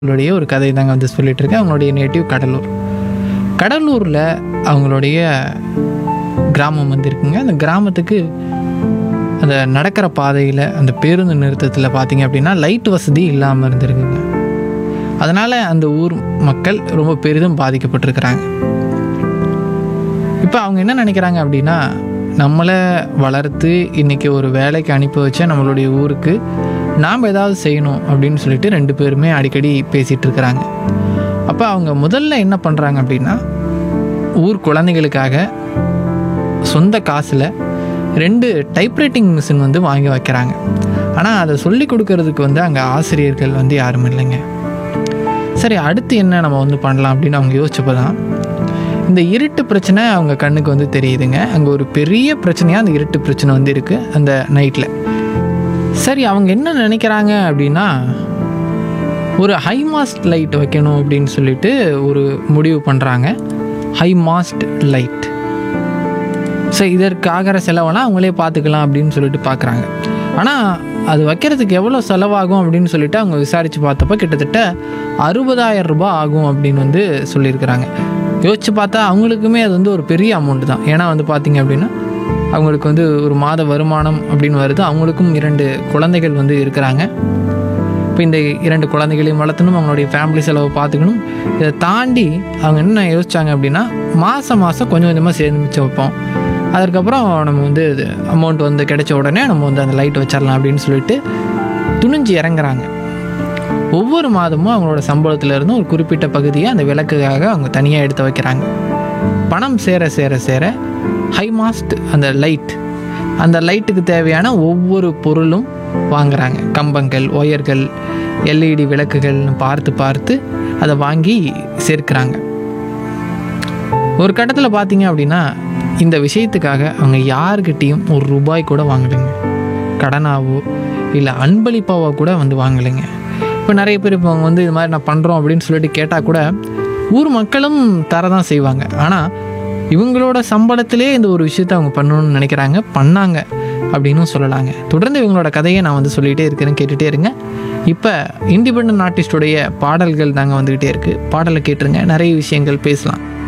அவங்களுடைய ஒரு கதை தாங்க வந்து சொல்லிட்டு இருக்கேன் அவங்களுடைய நேட்டிவ் கடலூர் கடலூரில் அவங்களுடைய கிராமம் வந்து இருக்குங்க அந்த கிராமத்துக்கு அந்த நடக்கிற பாதையில் அந்த பேருந்து நிறுத்தத்தில் பார்த்தீங்க அப்படின்னா லைட் வசதி இல்லாமல் இருந்திருக்குங்க அதனால் அந்த ஊர் மக்கள் ரொம்ப பெரிதும் பாதிக்கப்பட்டிருக்கிறாங்க இப்போ அவங்க என்ன நினைக்கிறாங்க அப்படின்னா நம்மளை வளர்த்து இன்றைக்கி ஒரு வேலைக்கு அனுப்பி வச்ச நம்மளுடைய ஊருக்கு நாம் ஏதாவது செய்யணும் அப்படின்னு சொல்லிட்டு ரெண்டு பேருமே அடிக்கடி பேசிகிட்டு இருக்கிறாங்க அப்போ அவங்க முதல்ல என்ன பண்ணுறாங்க அப்படின்னா ஊர் குழந்தைகளுக்காக சொந்த காசில் ரெண்டு டைப்ரைட்டிங் மிஷின் வந்து வாங்கி வைக்கிறாங்க ஆனால் அதை சொல்லி கொடுக்கறதுக்கு வந்து அங்கே ஆசிரியர்கள் வந்து யாரும் இல்லைங்க சரி அடுத்து என்ன நம்ம வந்து பண்ணலாம் அப்படின்னு அவங்க யோசிச்சப்போ தான் இந்த இருட்டு பிரச்சனை அவங்க கண்ணுக்கு வந்து தெரியுதுங்க அங்கே ஒரு பெரிய பிரச்சனையாக அந்த இருட்டு பிரச்சனை வந்து இருக்குது அந்த நைட்டில் சரி அவங்க என்ன நினைக்கிறாங்க அப்படின்னா ஒரு ஹை மாஸ்ட் லைட் வைக்கணும் அப்படின்னு சொல்லிட்டு ஒரு முடிவு பண்ணுறாங்க ஹை மாஸ்ட் லைட் ஸோ இதற்கு ஆகிற செலவெல்லாம் அவங்களே பார்த்துக்கலாம் அப்படின்னு சொல்லிட்டு பார்க்குறாங்க ஆனால் அது வைக்கிறதுக்கு எவ்வளோ செலவாகும் அப்படின்னு சொல்லிட்டு அவங்க விசாரித்து பார்த்தப்ப கிட்டத்தட்ட அறுபதாயிரம் ரூபாய் ஆகும் அப்படின்னு வந்து சொல்லியிருக்கிறாங்க யோசிச்சு பார்த்தா அவங்களுக்குமே அது வந்து ஒரு பெரிய அமௌண்ட் தான் ஏன்னா வந்து பார்த்தீங்க அப்படின்னா அவங்களுக்கு வந்து ஒரு மாத வருமானம் அப்படின்னு வருது அவங்களுக்கும் இரண்டு குழந்தைகள் வந்து இருக்கிறாங்க இப்போ இந்த இரண்டு குழந்தைகளையும் வளர்த்தணும் அவங்களுடைய ஃபேமிலி செலவை பார்த்துக்கணும் இதை தாண்டி அவங்க என்ன யோசிச்சாங்க அப்படின்னா மாதம் மாதம் கொஞ்சம் கொஞ்சமாக சேமிச்சு வைப்போம் அதுக்கப்புறம் நம்ம வந்து இது அமௌண்ட் வந்து கிடைச்ச உடனே நம்ம வந்து அந்த லைட் வச்சிடலாம் அப்படின்னு சொல்லிட்டு துணிஞ்சு இறங்குறாங்க ஒவ்வொரு மாதமும் அவங்களோட சம்பளத்துல இருந்து ஒரு குறிப்பிட்ட பகுதியை அந்த விளக்குக்காக அவங்க தனியாக எடுத்து வைக்கிறாங்க பணம் சேர சேர சேர ஹை மாஸ்ட் அந்த லைட் அந்த லைட்டுக்கு தேவையான ஒவ்வொரு பொருளும் வாங்குறாங்க கம்பங்கள் ஒயர்கள் எல்இடி விளக்குகள்னு பார்த்து பார்த்து அதை வாங்கி சேர்க்கிறாங்க ஒரு கட்டத்தில் பார்த்தீங்க அப்படின்னா இந்த விஷயத்துக்காக அவங்க யாருக்கிட்டேயும் ஒரு ரூபாய் கூட வாங்கலைங்க கடனாவோ இல்லை அன்பளிப்பாவோ கூட வந்து வாங்கலைங்க இப்போ நிறைய பேர் இப்போ அவங்க வந்து இது மாதிரி நான் பண்ணுறோம் அப்படின்னு சொல்லிட்டு கேட்டால் கூட ஊர் மக்களும் தரதான் செய்வாங்க ஆனால் இவங்களோட சம்பளத்திலே இந்த ஒரு விஷயத்தை அவங்க பண்ணணும்னு நினைக்கிறாங்க பண்ணாங்க அப்படின்னும் சொல்லலாங்க தொடர்ந்து இவங்களோட கதையை நான் வந்து சொல்லிகிட்டே இருக்கிறேன் கேட்டுகிட்டே இருங்க இப்போ இண்டிபெண்ட் ஆர்டிஸ்டுடைய பாடல்கள் தாங்க வந்துக்கிட்டே இருக்குது பாடலை கேட்டுருங்க நிறைய விஷயங்கள் பேசலாம்